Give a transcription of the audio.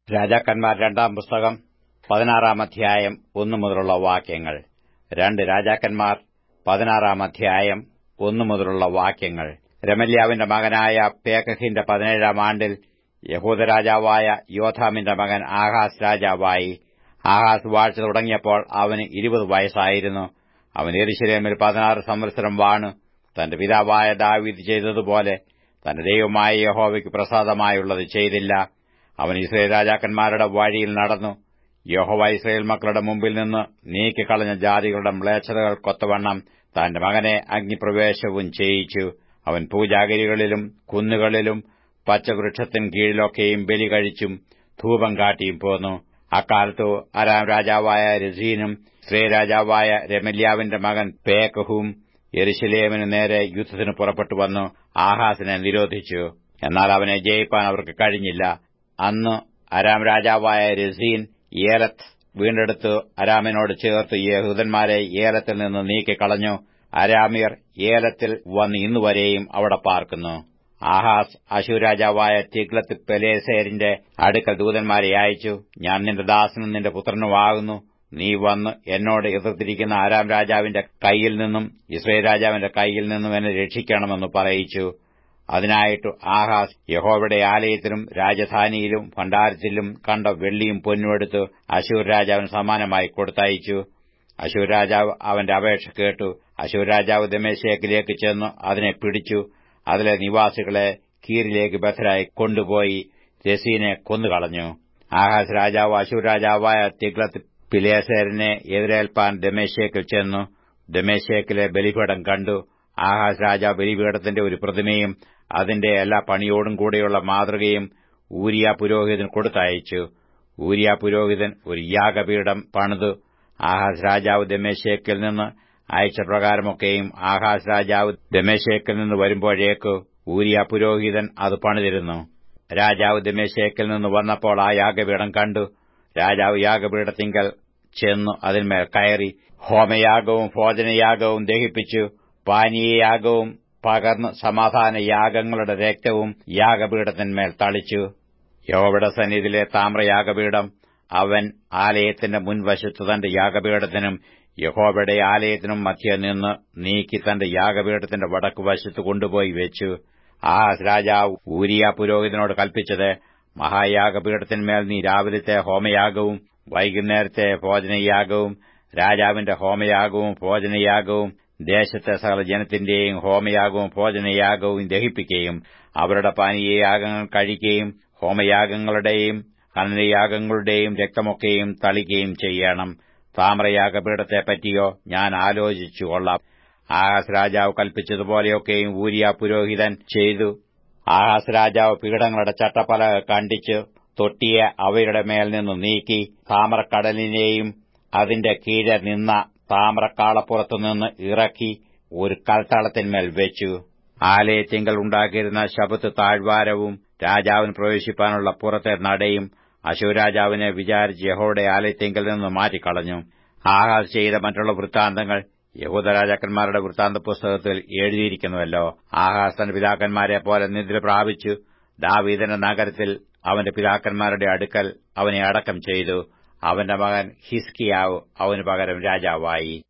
രാജാക്കന്മാർ രണ്ടാം പുസ്തകം പതിനാറാം അധ്യായം ഒന്നു മുതലുള്ള വാക്യങ്ങൾ രണ്ട് രാജാക്കന്മാർ പതിനാറാം അധ്യായം ഒന്നു മുതലുള്ള വാക്യങ്ങൾ രമല്യാവിന്റെ മകനായ പേക്കഹിന്റെ പതിനേഴാം ആണ്ടിൽ യഹൂദരാജാവായ യോഥാമിന്റെ മകൻ ആഹാസ് രാജാവായി ആഹാസ് വാഴ്ച തുടങ്ങിയപ്പോൾ അവന് ഇരുപത് വയസ്സായിരുന്നു അവൻ എരിശിലേമിൽ പതിനാറ് സംവത്സരം വാണു തന്റെ പിതാവായ ദാവീദ് ചെയ്തതുപോലെ തന്റെ ദൈവമായ യഹോവയ്ക്ക് പ്രസാദമായുള്ളത് ചെയ്തില്ല അവൻ ഇസ്രയേൽ രാജാക്കന്മാരുടെ വഴിയിൽ നടന്നു യഹോവ ഇസ്രയേൽ മക്കളുടെ മുമ്പിൽ നിന്ന് നീക്കിക്കളഞ്ഞ ജാതികളുടെ മ്ലേച്ഛതകൾ കൊത്തവണ്ണം തന്റെ മകനെ അഗ്നിപ്രവേശവും ചെയ്യിച്ചു അവൻ പൂജാഗിരികളിലും കുന്നുകളിലും പച്ചവൃക്ഷത്തിൻ കീഴിലൊക്കെയും ബലി കഴിച്ചും ധൂപം കാട്ടിയും പോന്നു അക്കാലത്തു അരാം രാജാവായ രസീനും സ്ത്രീ രാജാവായ രമല്യാവിന്റെ മകൻ പേക്കഹും യെരുശലേമിന് നേരെ യുദ്ധത്തിന് പുറപ്പെട്ടു വന്നു ആഹാസിനെ നിരോധിച്ചു എന്നാൽ അവനെ ജയിപ്പാൻ അവർക്ക് കഴിഞ്ഞില്ല അന്ന് അരാം രാജാവായ രസീൻ ഏലത്ത് വീണ്ടെടുത്ത് അരാമിനോട് ചേർത്ത് യഹൂദന്മാരെ ഏലത്തിൽ നിന്ന് നീക്കിക്കളഞ്ഞു അരാമിയർ ഏലത്തിൽ വന്ന് ഇന്നുവരെയും അവിടെ പാർക്കുന്നു ആഹാസ് അശൂർ രാജാവായ തിഗ്ലത്ത് പെലേസേരിന്റെ അടുക്കൽ ദൂതന്മാരെ അയച്ചു ഞാൻ നിന്റെ ദാസനും നിന്റെ പുത്രനുമാകുന്നു നീ വന്ന് എന്നോട് എതിർത്തിരിക്കുന്ന ആരാം രാജാവിന്റെ കൈയിൽ നിന്നും ഇസ്രയേൽ രാജാവിന്റെ കൈയിൽ നിന്നും എന്നെ രക്ഷിക്കണമെന്ന് പറയിച്ചു അതിനായിട്ട് ആഹാസ് യഹോവയുടെ ആലയത്തിലും രാജധാനിയിലും ഭണ്ഡാരത്തിലും കണ്ട വെള്ളിയും പൊന്നുമെടുത്ത് അശൂർ രാജാവിന് സമാനമായി കൊടുത്തയച്ചു അശൂർ രാജാവ് അവന്റെ അപേക്ഷ കേട്ടു അശൂർ രാജാവ് ദമേശേക്കിലേക്ക് ചെന്ന് അതിനെ പിടിച്ചു അതിലെ നിവാസികളെ കീരിലേക്ക് ബദ്ധരായി കൊണ്ടുപോയി രസീനെ കൊന്നുകളഞ്ഞു ആഹാസ് രാജാവ് അശൂർ രാജാവായ തിഗ്ലത്ത് പിലേസേരിനെ എതിരേൽപ്പാൻ ദമേശേക്കിൽ ചെന്നു ദമേശേക്കിലെ ബലിപീഠം കണ്ടു ആഹാസ് രാജാവ് ബലിപീഠത്തിന്റെ ഒരു പ്രതിമയും അതിന്റെ എല്ലാ പണിയോടും കൂടെയുള്ള മാതൃകയും ഊരിയ പുരോഹിതൻ കൊടുത്തയച്ചു ഊരിയ പുരോഹിതൻ ഒരു യാഗപീഠം പണിതു ആഹാസ് രാജാവ് ദമേശേക്കിൽ നിന്ന് അയച്ച പ്രകാരമൊക്കെയും ആഹാസ് രാജാവ് ദമേശേക്കിൽ നിന്ന് വരുമ്പോഴേക്ക് ഊരിയ പുരോഹിതൻ അത് പണിതിരുന്നു രാജാവ് ദമേശേക്കിൽ നിന്ന് വന്നപ്പോൾ ആ യാഗപീഠം കണ്ടു രാജാവ് യാഗപീഠത്തിങ്കൽ ചെന്നു അതിന്മേൽ കയറി ഹോമയാഗവും ഭോജനയാഗവും ദഹിപ്പിച്ചു പാനീയയാഗവും പകർന്ന് സമാധാന യാഗങ്ങളുടെ രക്തവും യാഗപീഠത്തിന്മേൽ തളിച്ചു യഹോവയുടെ സന്നിധിയിലെ താമ്രയാഗപീഠം അവൻ ആലയത്തിന്റെ മുൻവശത്ത് തന്റെ യാഗപീഠത്തിനും യഹോവയുടെ ആലയത്തിനും മധ്യ നിന്ന് നീക്കി തന്റെ യാഗപീഠത്തിന്റെ വടക്കുവശത്ത് കൊണ്ടുപോയി വെച്ചു ആ രാജാവ് ഊരിയ പുരോഹിതനോട് കൽപ്പിച്ചത് മഹായാഗപീഠത്തിന്മേൽ നീ രാവിലത്തെ ഹോമയാഗവും വൈകുന്നേരത്തെ ഭോജനയാഗവും രാജാവിന്റെ ഹോമയാഗവും ഭോജനയാഗവും ദേശത്തെ സകല ജനത്തിന്റെയും ഹോമയാഗവും ഭോജനയാഗവും ദഹിപ്പിക്കുകയും അവരുടെ പാനീയയാഗങ്ങൾ കഴിക്കുകയും ഹോമയാഗങ്ങളുടെയും ഹനനയാഗങ്ങളുടെയും രക്തമൊക്കെയും തളിക്കുകയും ചെയ്യണം താമ്രയാഗപീഠത്തെപ്പറ്റിയോ ഞാൻ ആലോചിച്ചു കൊള്ളാം ആഹാസ് രാജാവ് കൽപ്പിച്ചതുപോലെയൊക്കെയും ഊരിയ പുരോഹിതൻ ചെയ്തു ആഹാസ് രാജാവ് പീഠങ്ങളുടെ ചട്ടപ്പല കണ്ടിച്ച് തൊട്ടിയെ അവയുടെ മേൽ നിന്ന് നീക്കി താമ്രക്കടലിനെയും അതിന്റെ കീഴെ നിന്ന താമ്രക്കാളപ്പുറത്തുനിന്ന് ഇറക്കി ഒരു കൽത്തളത്തിന്മേൽ വെച്ചു ആലയത്തിങ്കൽ ഉണ്ടാക്കിയിരുന്ന ശബത്ത് താഴ്വാരവും രാജാവിന് പ്രവേശിപ്പാനുള്ള പുറത്തെ നടയും അശുരാജാവിനെ വിചാരിച്ച് യഹോയുടെ ആലയത്തിങ്കൽ നിന്ന് മാറ്റിക്കളഞ്ഞു ആഹാസ് ചെയ്ത മറ്റുള്ള വൃത്താന്തങ്ങൾ യഹൂദരാജാക്കന്മാരുടെ വൃത്താന്ത പുസ്തകത്തിൽ എഴുതിയിരിക്കുന്നുവല്ലോ ആഹാസ് തന്റെ പിതാക്കന്മാരെ പോലെ നിദ്ര പ്രാപിച്ചു ദാവീദന്റെ നഗരത്തിൽ അവന്റെ പിതാക്കന്മാരുടെ അടുക്കൽ അവനെ അടക്കം ചെയ്തു അവന്റെ മകൻ ഹിസ്കിയാവ് അവന് പകരം രാജാവായി